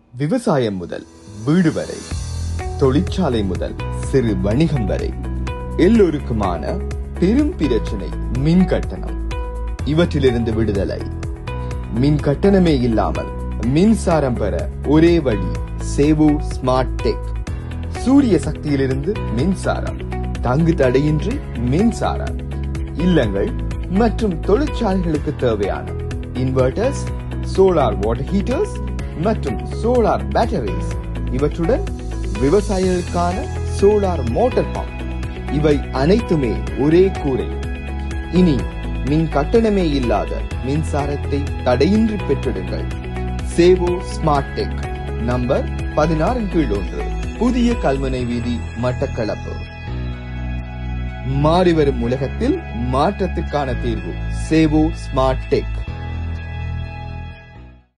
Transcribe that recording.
விவசாயம் முதல் வீடு வரை தொழிற்சாலை முதல் சிறு வணிகம் வரை எல்லோருக்குமான பெரும் பிரச்சனை மின் கட்டணம் இவற்றிலிருந்து விடுதலை மின் கட்டணமே இல்லாமல் மின்சாரம் பெற ஒரே வழி சேவு ஸ்மார்ட் டெக் சூரிய சக்தியிலிருந்து மின்சாரம் தங்கு தடையின்றி மின்சாரம் இல்லங்கள் மற்றும் தொழிற்சாலைகளுக்கு தேவையான இன்வெர்டர்ஸ் சோலார் வாட்டர் ஹீட்டர்ஸ் மற்றும் சோலார் பேட்டரிஸ் இவற்றுடன் விவசாயிகளுக்கான சோலார் மோட்டார் பம்ப் இவை அனைத்துமே ஒரே கூரை இனி மின் கட்டணமே இல்லாத மின்சாரத்தை தடையின்றி பெற்றிடுங்கள் சேவோ ஸ்மார்ட் டெக் நம்பர் பதினாறின் கீழ் ஒன்று புதிய கல்முனை வீதி மட்டக்களப்பு மாறிவரும் உலகத்தில் மாற்றத்துக்கான தீர்வு சேவோ ஸ்மார்ட் டெக்